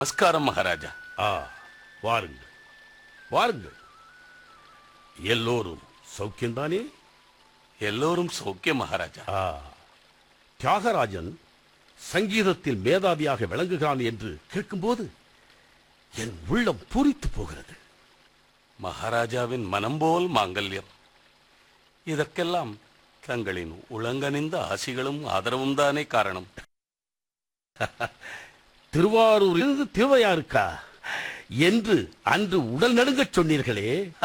நமஸ்காரம் மகாராஜா ஆ வாருங்கள் வாருங்கள் எல்லோரும் சௌக்கியம்தானே எல்லோரும் சௌக்கியம் மகாராஜா ஆ தியாகராஜன் சங்கீதத்தில் மேதாவியாக விளங்குகிறான் என்று கேட்கும்போது என் உள்ளம் பூரித்து போகிறது மகாராஜாவின் மனம் போல் மாங்கல்யம் இதற்கெல்லாம் தங்களின் உளங்கனிந்த ஆசிகளும் ஆதரவும் தானே காரணம் திருவாரூரிலிருந்து திருவையாருக்கா என்று அன்று உடல் நடுங்கச் சொன்னீர்களே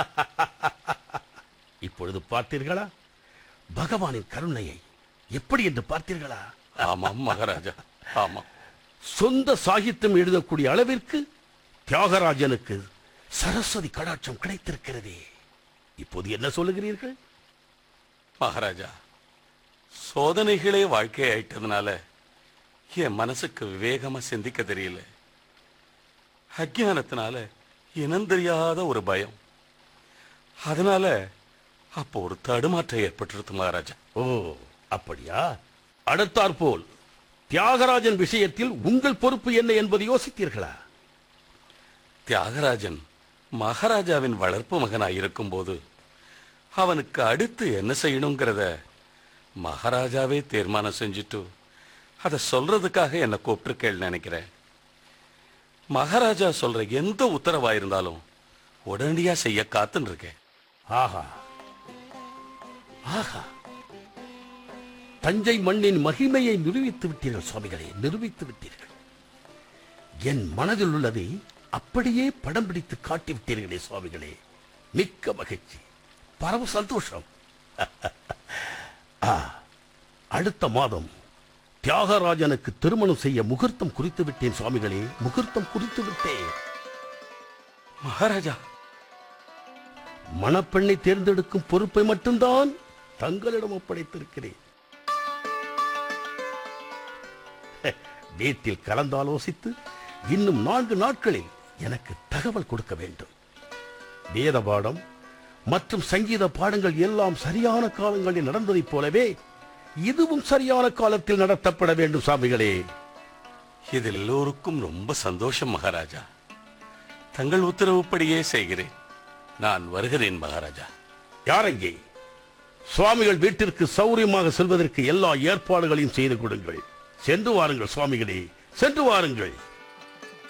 இப்பொழுது பார்த்தீர்களா பகவானின் கருணையை எப்படி என்று பார்த்தீர்களா ஆமாம் மகாராஜா ஆமாம் சொந்த சாகித்யம் எழுதக்கூடிய அளவிற்கு தியாகராஜனுக்கு சரஸ்வதி கடாட்சம் கிடைத்திருக்கிறதே இப்போது என்ன சொல்லுகிறீர்கள் மகாராஜா சோதனைகளே வாழ்க்கையாயிட்டதுனால என் மனசுக்கு விவேகமா சிந்திக்க தெரியல அஜ்ஞானத்தினால இனம் தெரியாத ஒரு பயம் அதனால அப்போ ஒரு தடுமாற்றம் ஏற்பட்டுருது மகாராஜா ஓ அப்படியா அடுத்தாற்போல் தியாகராஜன் விஷயத்தில் உங்கள் பொறுப்பு என்ன என்பதை யோசித்தீர்களா தியாகராஜன் மகாராஜாவின் வளர்ப்பு மகனாய் இருக்கும்போது அவனுக்கு அடுத்து என்ன செய்யணுங்கிறத மகாராஜாவே தீர்மானம் செஞ்சுட்டு அதை சொல்றதுக்காக என்னை கூப்பிட்டுருக்கேன்னு நினைக்கிறேன் மகாராஜா சொல்ற எந்த உத்தரவா இருந்தாலும் உடனடியா செய்ய காத்துன்னு இருக்கேன் ஆஹா ஆஹா தஞ்சை மண்ணின் மகிமையை நிரூபித்து விட்டீர்கள் சுவாமிகளே நிரூபித்து விட்டீர்கள் என் மனதில் உள்ளதை அப்படியே படம் பிடித்து காட்டி விட்டீர்களே சுவாமிகளே மிக்க மகிழ்ச்சி பரம சந்தோஷம் ஆ, அடுத்த மாதம் தியாகராஜனுக்கு திருமணம் செய்ய முகூர்த்தம் குறித்து விட்டேன் சுவாமிகளே முகூர்த்தம் குறித்து விட்டேன் மகாராஜா மணப்பெண்ணை தேர்ந்தெடுக்கும் பொறுப்பை மட்டும்தான் தங்களிடம் ஒப்படைத்திருக்கிறேன் ஹே, வீட்டில் கலந்தாலோசித்து இன்னும் நான்கு நாட்களில் எனக்கு தகவல் கொடுக்க வேண்டும் வேத பாடம் மற்றும் சங்கீத பாடங்கள் எல்லாம் சரியான காலங்களில் நடந்ததைப் போலவே இதுவும் சரியான காலத்தில் நடத்தப்பட வேண்டும் சாமிகளே இதில் எல்லோருக்கும் ரொம்ப சந்தோஷம் மகாராஜா தங்கள் உத்தரவுப்படியே செய்கிறேன் நான் வருகிறேன் மகாராஜா யாரெங்கே சுவாமிகள் வீட்டிற்கு சௌரியமாக செல்வதற்கு எல்லா ஏற்பாடுகளையும் செய்து கொடுங்கள் சென்று வாருங்கள் சுவாமிகளே சென்று வாருங்கள்